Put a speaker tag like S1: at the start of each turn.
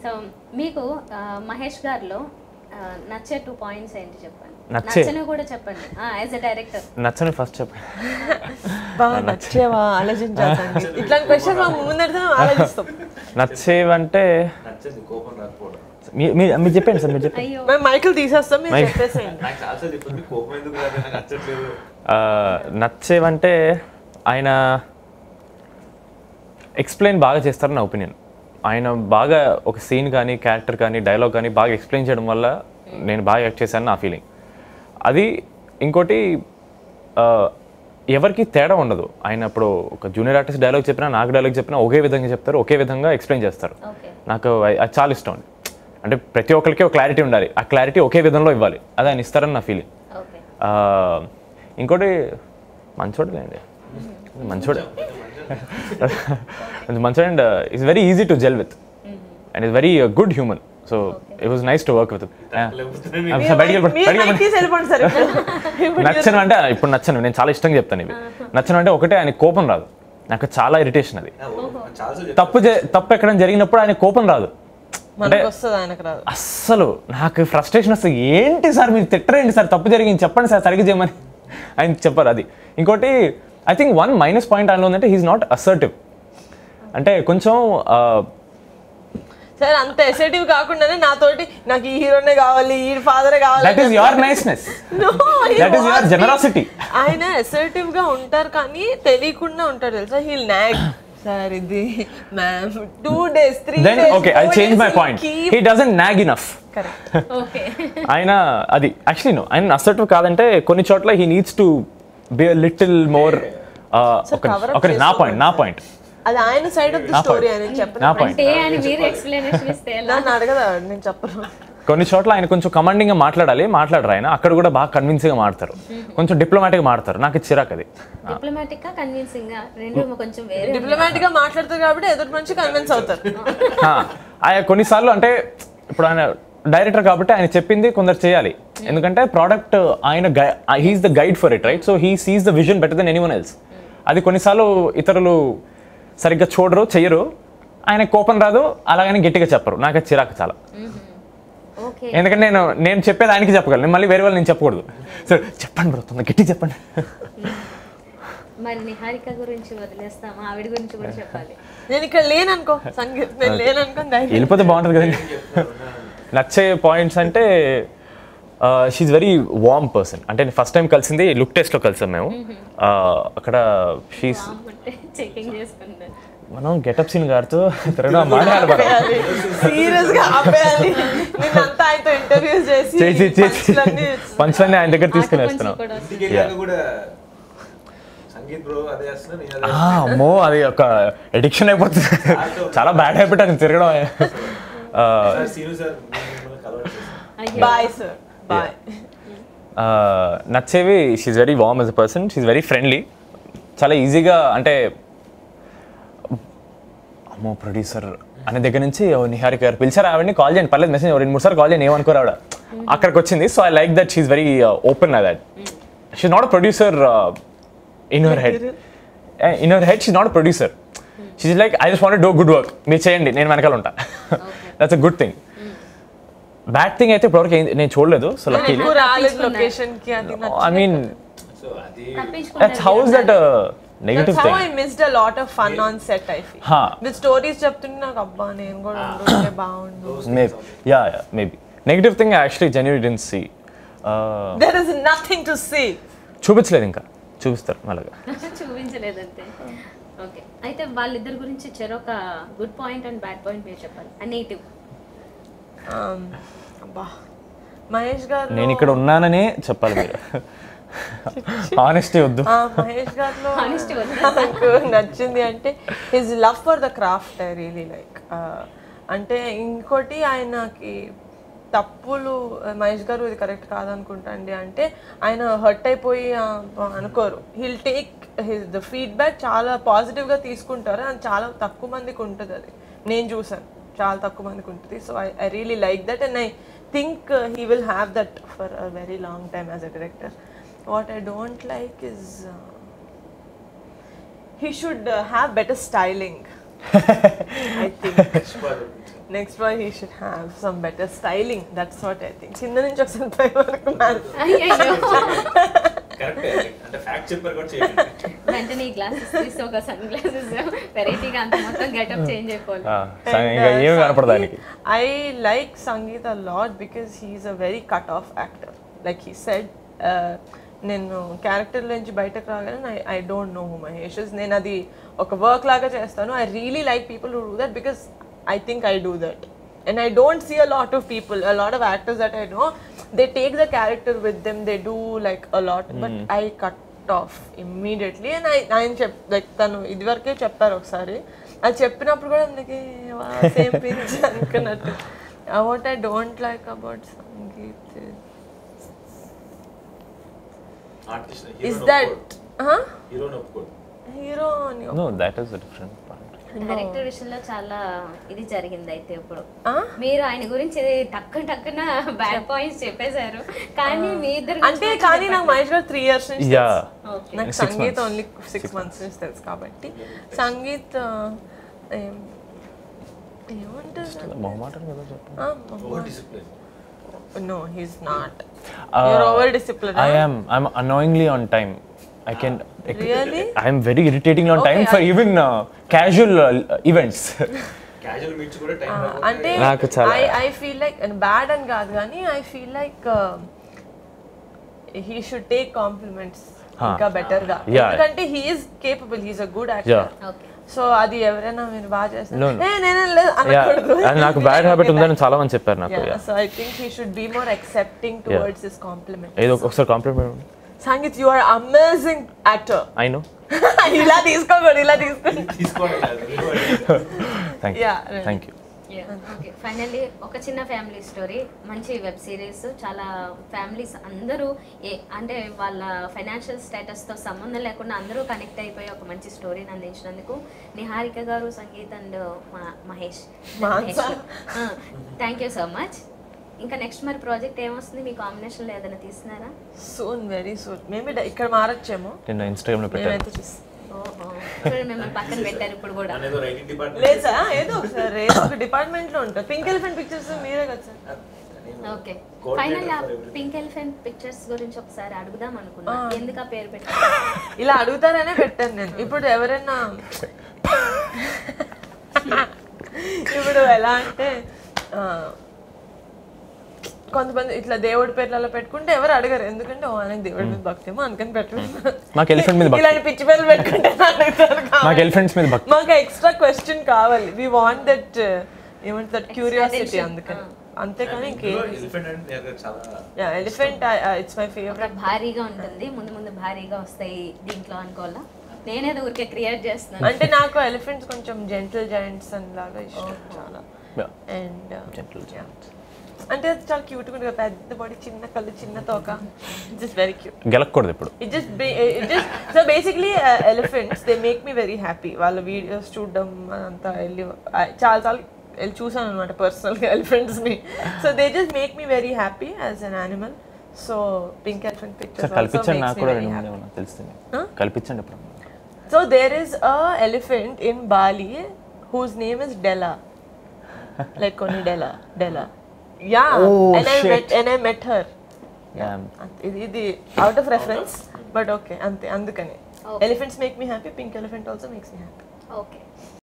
S1: So మీకు ఆ, మహేష్ గారిలో ఆ, నచ్చే టూ పాయింట్స్ ఏంటి చెప్పండి
S2: నచ్చే?
S1: నచ్చని కూడా చెప్పండి యాజ్ ఎ డైరెక్టర్
S2: నచ్చని ఫస్ట్ చెప్పండి
S3: బాగా నచ్చేవా ఆలోచించాలి ఇట్లాంటి క్వశ్చన్ మాకు ముందడితే ఆలోచిస్తాం
S2: నచ్చేవంటే
S4: నచ్చింది కోపం రాకపోవడం
S2: మీ- మీ- మీరు చెప్పండి సార్ మీరు చెప్పండి
S1: అయ్యో
S3: మేము మైకిల్ తీసేస్తాం మీరు
S2: మైక్.
S3: చెప్పేసేయండి
S4: నాకు చాలా చెప్పింది కోపం ఎందుకు రాదు నాకు నచ్చట్లేదు
S2: ఆ, నచ్చేవంటే ఆయన ఎక్స్ప్లెయిన్ బాగా చేస్తారు నా ఒపీనియన్ ఆయన బాగా ఒక సీన్ కానీ క్యారెక్టర్ కానీ డైలాగ్ కానీ బాగా ఎక్స్ప్లెయిన్ చేయడం వల్ల నేను బాగా యాక్ట్ చేశాను నా ఫీలింగ్ అది ఇంకోటి ఆ, ఎవరికి తేడా ఉండదు ఆయన ఇప్పుడు ఒక జూనియర్ ఆర్టిస్ట్ డైలాగ్ చెప్పినా నాకు డైలాగ్ చెప్పినా ఒకే విధంగా చెప్తారు ఒకే విధంగా ఎక్స్ప్లెయిన్ చేస్తారు
S1: ఓకే
S2: నాకు అది అది చాలా ఇష్టం అండి అంటే ప్రతి ఒక్కరికి ఒక క్లారిటీ ఉండాలి ఆ క్లారిటీ ఒకే విధంలో ఇవ్వాలి అది ఆయన ఇస్తారని నా ఫీలింగ్
S1: ఓకే
S2: ఆ, ఇంకోటి మంచోడులే అండి మంచోడే మంచోడు and it's very easy to gel with and is very good human so it was nice to work with బయటికి వెళ్ళిపో-
S3: మీరు
S2: బయటికి
S3: మైక్
S2: వెళ్ళిపో.
S3: తీసి వెళ్ళిపోండి సార్
S2: నచ్చను అంటే ఇప్పుడు నచ్చను నేను చాలా ఇష్టంగా చెప్తాను ఇవి నచ్చను అంటే ఒకటే ఆయన కోపం రాదు నాకు చాలా ఇరిటేషన్ అది
S4: చాలా
S2: తప్పు చే- తప్పు ఎక్కడ జరిగినప్పుడు ఆయన కోపం రాదు
S3: మనకు వస్తుంది ఆయనకు రాదు
S2: అస్సలు నాకు ఫ్రస్ట్రేషన్ వస్తుంది ఏంటి సార్ మీరు తిట్టరేంటి సార్ తప్పు జరిగింది చెప్పండి సార్ సరిగ్గా చేయమని ఆయన చెప్పారు అది ఇంకోటి I think one minus point ఆయనలో ఉందంటే హీఈస్ నాట్ అసర్టివ్ అంటే కొంచెం ఆ,
S3: సార్ అంత ఎసెటివ్ కాకుండానే నాతోటి నాకు ఈ హీరోనే కావాలి ఈ ఫాదరే కావాలి
S2: that is your niceness
S3: No, he
S2: that is your
S3: wants me.
S2: Generosity
S3: ఆయన అసర్టివ్ గా ఉంటారు కానీ తెలియకుండా ఉంటారు తెలుసా హీల్ నాగ్ సార్ ఇది ma'am two days three
S2: then okay I change my point he doesn't nag enough
S3: correct
S1: okay
S2: ఆయన అది యాక్చువల్లీ నో ఆయన అసర్టివ్ కాదంటే కొన్ని చోట్ల he needs to be little more ఒక
S3: cover up
S2: ఒక నా పాయింట్ నా పాయింట్
S3: అది ఆయన సైడ్ ఆఫ్ ది
S2: నా
S3: స్టోరీ
S2: point.
S3: అని
S2: నా
S3: చెప్పను
S2: పాయింట్
S1: అంటే అని మీరు ఎక్స్ప్లెనేషన్ ఇస్తే ఎలా
S3: నన్ను అడగదా నేను చెప్పను
S2: కొన్ని చోట్ల ఆయన కొంచెం కమాండింగ్ గా మాట్లాడాలి మాట్లాడరు ఆయన అక్కడ కూడా బాగా కన్విన్సింగ్ గా మాడతారు కొంచెం డిప్లొమాటిక్ గా మాడతారు నాకు ఇది చిరాకు అది
S1: డిప్లొమాటిక్ గా కన్విన్సింగ్ గా రెండు కొంచెం వేరే
S3: డిప్లొమాటిక్ గా మాట్లాడతారు కాబట్టి ఎదుటి మంచి కన్విన్స్ అవుతారు
S2: ఆ, ఆయన కొన్నిసార్లు అంటే ఇప్పుడు ఆయన డైరెక్టర్ కాబట్టి ఆయన చెప్పింది కొందరు చేయాలి ఎందుకంటే ప్రోడక్ట్ ఆయన he's the guide for it right so he sees the vision better then anyone else అది కొన్నిసార్లు ఇతరులు సరిగ్గా చూడరు చెయ్యరు ఆయన కోపం రాదు అలాగని గట్టిగా చెప్పరు నాకు అది చిరాకు చాలా
S1: ఓకే
S2: ఎందుకంటే నేను నేను చెప్పేది ఆయనకి చెప్పగలను నేను మళ్ళీ వేరే వాళ్ళు నేను చెప్పకూడదు సో చెప్పండి బ్రో తొందర గట్టి చెప్పండి
S1: మరి నిహారిక గురించి వదిలేస్తాం ఆవిడ గురించి కూడా చెప్పాలి
S3: నేను ఇక్కడ లేననుకో సంగీత్ నేను లేననుకో ధైర్యం.
S2: వెళ్ళిపోతే బాగుంటుంది కదండి నచ్చే పాయింట్స్ అంటే షీఈ్ వెరీ వార్మ్ పర్సన్ అంటే ఫస్ట్ టైం కలిసింది లుక్ టెస్ట్లో కలిసాం మేము ఆ, అక్కడ షీస్
S1: అంటే చెకింగ్ చేసుకుంటారు
S2: మనం గెటప్ సీన్ గారితో తిరగడం మాట్లాడాలి మనం.
S3: ఆపేయాలి సీరియస్ గా ఆపేయాలి నిన్నంతా ఆయనతో ఇంటర్వ్యూస్ చేసి
S2: చేసి చేసి
S3: పంచులన్నీ
S2: పంచులన్నీ ఆయన దగ్గర తీసుకుని
S1: ఆట
S2: వేస్తున్నాం
S1: పంచులు కూడా
S4: ఇంటికి వెళ్ళాక కూడా సంగీత్ బ్రో అదే చేస్తున్నా నేను అదే
S2: ఆ, అమ్మో అది ఒక ఎడిక్షన్ అయిపోతుంది చాలా బ్యాడ్ హ్యాబిట్ అని తిరగడం ఆ,
S4: సార్ సీను సార్ నేను మిమ్మల్ని కలవడం చేశాను
S1: అయ్యో
S3: బాయ్ సార్ బాయ్
S2: ఆ, నచ్చేవి she's very warm as a person she's very friendly చాలా ఈజీగా అంటే అమ్మో ప్రొడ్యూసర్ అనే దగ్గర నుంచి ఓ నిహారిక గారు పిలిచారు ఆవిడని కాల్ చేయండి పర్లేదు మెసేజ్ రెండు మూడు సార్లు కాల్ చేయండి ఏమనుకోరు ఆవిడ అక్కడికి వచ్చింది so I like that she's very open I that she not a producer in your head in your head she not a producer she's like I just want do good work మీరు చేయండి నేను వెనకాల ఉంటా that's a good thing bad thing అయితే ఇప్పటివరకు ఏం- నేను చూడలేదు సో లక్కీ
S3: ఎక్కువ రాలేదు లొకేషన్ కి అది
S2: ఐ మీన్
S4: సో అది
S2: that's how is that a negative
S3: That's how
S2: thing
S3: I missed a lot of fun on set, I feel.
S2: Huh.
S3: With stories చెప్తుంటే నాకు అబ్బా నేను కూడా ఉండుంటే బాగుండు
S2: maybe yeah yeah maybe negative thing I actually genuinely didn't see uh,
S3: there is nothing to see
S2: చూపించలేదు ఇంకా చూపిస్తారు అలాగా
S1: చూపించలేదంతే ఓకే అయితే వాళ్ళిద్దరి గురించి చెరొక good point and bad point మీరు చెప్పాలి నెగిటివ్
S3: అబ్బా మహేష్ గారు
S2: నేను ఇక్కడ ఉన్నాననే చెప్పాలి మీరు ఆనెస్టీ వద్దు
S3: ఆ, మహేష్ గారిలో
S1: Honesty వద్దా?
S3: నాకు నచ్చింది అంటే his love for the craft I really like అంటే ఇంకోటి ఆయనకి తప్పులు మహేష్ గారు ఇది కరెక్ట్ కాదనుకుంటా అండి అంటే ఆయన హర్ట్ అయిపోయి ఆ, అనుకోరు he'll take his the feedback చాలా పాజిటివ్గా తీసుకుంటారు అది చాలా తక్కువ మందికి ఉంటుంది అది నేను చూసాను చాలా తక్కువ మందికి ఉంటుంది so I I really like that and I think he will have that for a very long time as a director what I don't like is he should uh, have better styling i think next boy he should have some better styling that's what I think కింద నుంచి ఒకసారి పై వరకు మారి
S1: అయ్యయ్యో
S4: కరెక్టే అంటే fact చెప్పారు కూడా చేయండి
S1: వెంటనే ఈ గ్లాసెస్ తీసి ఒక సన్ గ్లాసెస్ వెరైటీగా అంత మొత్తం గెటప్ చేంజ్ అయిపోవాలి
S2: ఆ, స- ఇంకా ఏమి కనపడదు ఆయనకి
S3: I like Sangeeth a lot because he's a very cut off actor like he said నేను క్యారెక్టర్ నుంచి బయటకు రాగానే I I don't know who Mahesh is. నేను అది ఒక వర్క్ లాగా చేస్తాను I really like people who do that because I think I do that and I don't see a lot of people a lot of actors that I know they take the character with them they do like a lot but I cut off immediately and I ఆయన చెప్ like తను ఇదివరకే చెప్పారు ఒకసారి అది చెప్పినప్పుడు కూడా అందుకే సేమ్ పించ్ అనుకున్నట్టు what I don't like about Sangeeth
S4: artist
S3: is that
S4: hero ఒప్పుకోడు
S3: హీరో అని
S2: no that is different point
S1: director విషయంలో చాలా ఇది జరిగింది అయితే ఇప్పుడు
S3: Huh?
S1: మీరు ఆయన గురించి టక్కు టక్కున బ్యాడ్ పాయింట్స్ చెప్పేశారు కానీ మీ ఇద్దరు
S3: అంటే కానీ నాకు మహేష్ గారు త్రీ ఇయర్స్ నుంచి
S2: యా
S1: ఓకే
S3: నాకు
S2: Six
S3: Sangeeth
S2: months.
S3: Only six months నుంచి తెలుసు కాబట్టి సంగీత్ ఆ, ఏం- ఏమంటారు
S2: మొహమాటం కదా చెప్పండి
S4: over discipline
S3: no he's not
S2: Uh,
S3: your over discipline
S2: I am. I'm annoyingly on time. I can.
S3: Really?
S2: I'm very irritatingly on time
S3: Okay,
S2: for even uh, casual uh, events.
S4: Casual meets కూడా time
S3: అంటే
S2: నాకు చాలా-
S3: I I feel like bad అని కాదు కానీ I feel like he should take compliments
S2: Huh.
S3: ఇంకా better గా
S2: Yeah.
S3: ఎందుకంటే he's capable he's a good
S2: Yeah.
S3: Actor
S1: okay
S3: so అది ఎవరైనా మీరు బాగా
S2: No,
S3: చేస్తారు
S2: no.
S3: "ఏ, నేనేం లేదు అనకూడదు
S2: yeah. And నాకు బ్యాడ్ హ్యాబిట్ ఉందని చాలా మంది చెప్పారు నాకు yeah.
S3: So I think he should be more accepting towards his compliment
S2: ఏదో ఒకసారి compliment
S3: Sangeeth you are amazing actor
S2: I know
S3: ఇలా తీసుకోకూడదు ఇలా తీసుకోండి
S4: తీసుకోవడం కాదు
S2: thank you
S3: Yeah,
S2: thank you
S1: okay finally ఒక చిన్న ఫ్యామిలీ స్టోరీ మంచి వెబ్ సిరీస్ చాలా ఫ్యామిలీస్ అందరూ ఏ అంటే వాళ్ళ ఫైనాన్షియల్ స్టేటస్తో సంబంధం లేకుండా అందరూ కనెక్ట్ అయిపోయి ఒక మంచి స్టోరీని అందించినందుకు నిహారిక గారు సంగీత్ అండ్ మహేష్
S3: మాన్సా.
S1: థ్యాంక్ యూ సో మచ్ ఇంకా నెక్స్ట్ మరి ప్రాజెక్ట్ ఏమొస్తుంది మీ కాంబినేషన్లో ఏదైనా తీస్తున్నారా
S3: సూన్ వెరీ సూన్ మేబీ ఇక్కడ మారచ్చేమో
S2: నేను ఇన్స్టాగ్రామ్లో పెట్టాను
S3: నేనైతే చూస్తాను
S1: ఓహో చూడండి మిమ్మల్ని పక్కన పెట్టారు ఇప్పుడు కూడా
S4: అనేదో రైటింగ్ డిపార్ట్మెంట్
S3: లేదా ఏదో ఒకసారి ఏదో ఒక డిపార్ట్మెంట్ లో ఉంటుంది పింక్ ఎలిఫెంట్ పిక్చర్స్ మీరే కదా sir
S1: okay
S4: Coordinator
S1: final
S4: for everything.
S1: Pink elephant pictures గురించి ఒకసారి అడుగుదాం అనుకున్నా
S3: Ah.
S1: ఎందుకు ఆ పేరు పెట్టారు
S3: ఇలా అడుగుతారనే పెట్టాను నేను ఇప్పుడు ఎవరైనా ఇప్పుడు ఎలా అంటే ఆ, కొంతమంది ఇట్లా దేవుడి పేర్లలో పెట్టుకుంటే ఎవరు అడగరు ఎందుకంటే ఓ ఆయనకి దేవుడి మీద భక్తేమో అందుకని పెట్టు
S2: నాకు elephant మీద భక్తి.
S3: ఇలాంటి పిచ్చి పేర్లు పెట్టుకుంటే అడుగుతారు
S2: నాకు
S3: కాబట్టి.
S2: ఎలిఫెంట్స్ మీద భక్తి
S3: మాకు ఎక్స్ట్రా క్వశ్చన్ కావాలి వి వాంట్ దట్ ఏమంటే దట్ క్యూరియాసిటీ
S1: attention.
S3: అందుకని అంతేకాని ఇంకేం
S4: ఎలిఫెంట్ అంటే నేను చాలా
S3: ఎలిఫెంట్ ఇట్స్ మై
S1: ఒక
S3: ఫేవరెట్
S1: భారీగా ఉంటుంది ముందు ముందు భారీగా వస్తాయి దీంట్లో అనుకోవాలా నేనేదో ఊరికే క్రియేట్ చేస్తున్నాను
S3: అంటే నాకు ఎలిఫెంట్స్ కొంచెం జెంటల్ జాయింట్స్ అని లాగా ఇష్టం చాలా
S2: Yeah.
S3: అండ్
S2: Gentle
S3: అంటే అది చాలా క్యూట్ గా ఉంటుంది పెద్ద బాడీ చిన్న కళ్ళు చిన్న తోక జస్ట్ వెరీ క్యూట్
S2: గెలకూడదు ఇప్పుడు
S3: it just it just so basically elephants they make me very happy వాళ్ళ వీడియోస్ చూడడం అంతా వెళ్ళి uh, చాలా చాలా వెళ్ళి చూసాను అనమాట పర్సనల్గా ఎలిఫెంట్స్ని so they just make me very happy as an animal so pink elephant
S2: sir
S3: picture
S2: కల్పించండి నాకు కూడా రెండు మూడు ఏమన్నా తెలుస్తుంది కల్పించండి ఇప్పుడు
S3: So there is a elephant in Bali whose name is Della. like Connie Della. Della. Yeah.
S2: Oh,
S3: and I
S2: shit.
S3: met and I met her.
S2: Yeah.
S3: ఇది ఇది out of reference but okay అంతే అందుకని
S1: Okay.
S3: Elephants make me happy pink elephant also makes me happy
S1: okay